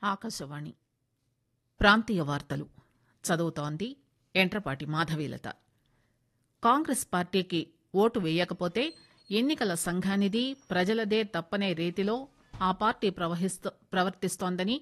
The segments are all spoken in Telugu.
ఆకాశవాణి ప్రాంతీయ వార్తలు చదువుతోంది ఎంట్రపాటి మాధవీలత కాంగ్రెస్ పార్టీకి ఓటు వేయకపోతే ఎన్నికల సంఘానిది ప్రజలదే తప్పనే రీతిలో ఆ పార్టీ ప్రవహిస్తూ ప్రవర్తిస్తోందని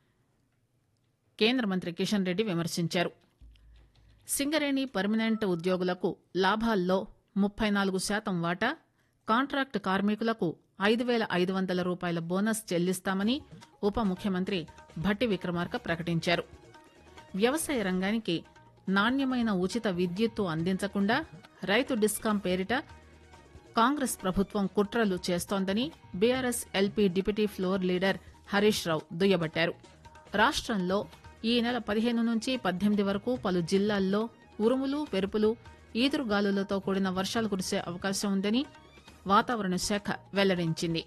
కేంద్ర మంత్రి కిషన్ రెడ్డి విమర్శించారు సింగరేణి పర్మనెంట్ ఉద్యోగులకు లాభాల్లో ముప్పై నాలుగు శాతం వాటా కాంట్రాక్ట్ కార్మికులకు ఐదు పేల ఐదు వందల రూపాయల బోనస్ చెల్లిస్తామని ఉప ముఖ్యమంత్రి భట్టి విక్రమార్క ప్రకటించారు వ్యవసాయ రంగానికి నాణ్యమైన ఉచిత విద్యుత్తు అందించకుండా రైతు డిస్కాం పేరిట కాంగ్రెస్ ప్రభుత్వం కుట్రలు చేస్తోందని BRS LP deputy floor leader Harish Rao దుయ్యబట్టారు రాష్టంలో ఈ నెల పదిహేను నుంచి పద్దెనిమిది వరకు పలు జిల్లాల్లో ఉరుములు పెరుపులు ఈదురుగాలులతో కూడిన వర్షాలు కురిసే అవకాశం ఉందని వాతావరణ శాఖ వెల్లడించింది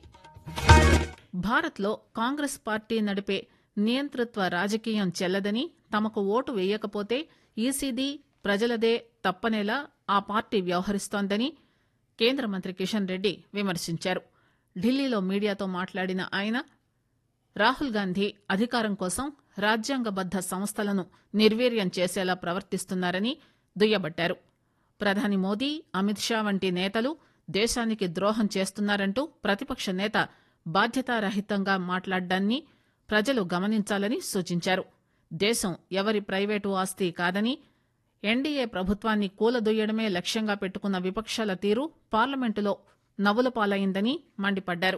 భారత్లో కాంగ్రెస్ పార్టీ నడిపే నియంతృత్వ రాజకీయం చెల్లదని తమకు ఓటు వేయకపోతే ఈసీదీ ప్రజలదే తప్పనేలా ఆ పార్టీ వ్యవహరిస్తోందని కేంద్ర మంత్రి కిషన్ రెడ్డి విమర్శించారు ఢిల్లీలో మీడియాతో మాట్లాడిన ఆయన రాహుల్ గాంధీ అధికారం కోసం రాజ్యాంగబద్ద సంస్థలను నిర్వీర్యం చేసేలా ప్రవర్తిస్తున్నారని దుయ్యబట్టారు ప్రధాని మోదీ అమిత్ షా వంటి నేతలు దేశానికి ద్రోహం చేస్తున్నారంటూ ప్రతిపక్ష నేత బాధ్యతారహితంగా మాట్లాడ్డాన్ని ప్రజలు గమనించాలని సూచించారు దేశం ఎవరి ప్రైవేటు ఆస్తి కాదని ఎన్డీఏ ప్రభుత్వాన్ని కూలదొయ్యడమే లక్ష్యంగా పెట్టుకున్న విపక్షాల తీరు పార్లమెంటులో నవ్వుల పాలైందని మండిపడ్డారు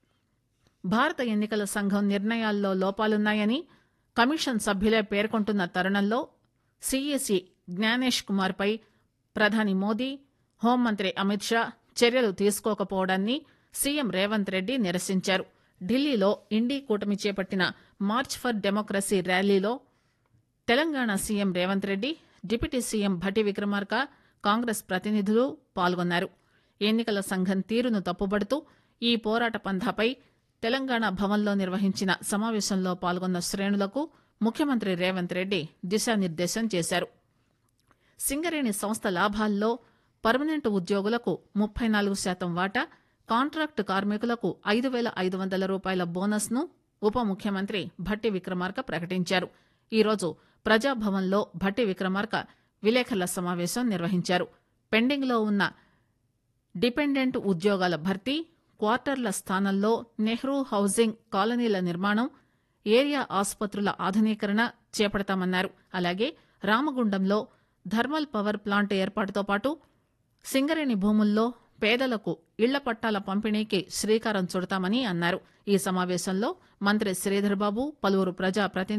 భారత ఎన్నికల సంఘం నిర్ణయాల్లో లోపాలున్నాయని కమిషన్ సభ్యులే పేర్కొంటున్న తరుణంలో సీఈసీ జ్ఞానేష్ కుమార్ పై ప్రధాని మోదీ హోంమంత్రి అమిత్ షా చర్యలు తీసుకోకపోవడాన్ని సీఎం రేవంత్ రెడ్డి నిరసించారు ఢిల్లీలో ఇండీ కూటమి చేపట్టిన మార్చ్ ఫర్ డెమోక్రసీ ర్యాలీలో Telangana CM Revanth Reddy deputy CM Bhatti Vikramarka Congress ప్రతినిధులు పాల్గొన్నారు ఎన్నికల సంఘం తీరును తప్పుబడుతూ ఈ పోరాట పంథాపై తెలంగాణ భవన్లో నిర్వహించిన సమావేశంలో పాల్గొన్న శ్రేణులకు ముఖ్యమంత్రి రేవంత్ రెడ్డి దిశానిర్దేశం చేశారు సింగరేణి సంస్థ లాభాల్లో పర్మనెంట్ ఉద్యోగులకు ముప్పై నాలుగు శాతం వాటా కాంట్రాక్టు కార్మికులకు ఐదు పేల ఐదు వందల రూపాయల బోనస్ ను ఉప ముఖ్యమంత్రి భట్టి విక్రమార్క ప్రకటించారు ఈరోజు ప్రజాభవన్లో భట్టి విక్రమార్క విలేకరుల సమావేశం నిర్వహించారు పెండింగ్ లో ఉన్న డిపెండెంట్ ఉద్యోగాల భర్తీ క్వార్టర్ల స్థానంలో నెహ్రూ హౌసింగ్ కాలనీల నిర్మాణం ఏరియా ఆసుపత్రుల ఆధునీకరణ చేపడతామన్నారు అలాగే రామగుండంలో థర్మల్ పవర్ ప్లాంట్ ఏర్పాటుతో పాటు సింగరేణి భూముల్లో పేదలకు ఇళ్ల పట్టాల పంపిణీకి శ్రీకారం చుడతామని అన్నారు ఈ సమావేశంలో మంత్రి శ్రీధర్బాబు పలువురు ప్రజాప్రతినిధులు